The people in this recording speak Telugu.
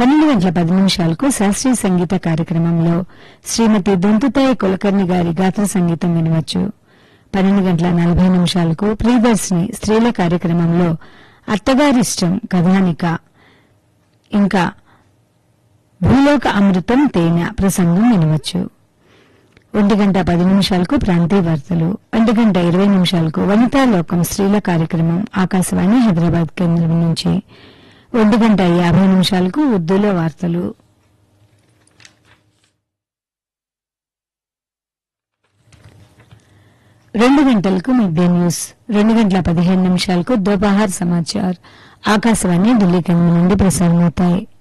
పన్నెండు గంటల పది నిమిషాలకు శాస్త్రీయ సంగీత కార్యక్రమంలో శ్రీమతి దొంతుతాయి కులకర్ణి గారి గాత్ర సంగీతం వినవచ్చు పన్నెండు గంటల నలభై నిమిషాలకు ప్రియదర్శిని స్త్రీల కార్యక్రమంలో అత్తగారిష్టం కథానిక ఇంకా భూలోక అమృతం తేనె ప్రసంగం వినవచ్చు ఒంటి గంట పది నిమిషాలకు ప్రాంతీయ వార్తలు ఒంటి గంట ఇరవై నిమిషాలకు వనితా లోకం స్త్రీల కార్యక్రమం ఆకాశవాణి హైదరాబాద్ కేంద్రం నుంచి ఒంటి గంట యాభై నిమిషాలకు ఉర్దూలో వార్తలు రెండు గంటలకు మిడ్ డే న్యూస్ రెండు గంటల పదిహేను నిమిషాలకు దోపహార్ సమాచార్ ఆకాశవాణి ఢిల్లీ కేంద్రం నుండి ప్రసారమవుతాయి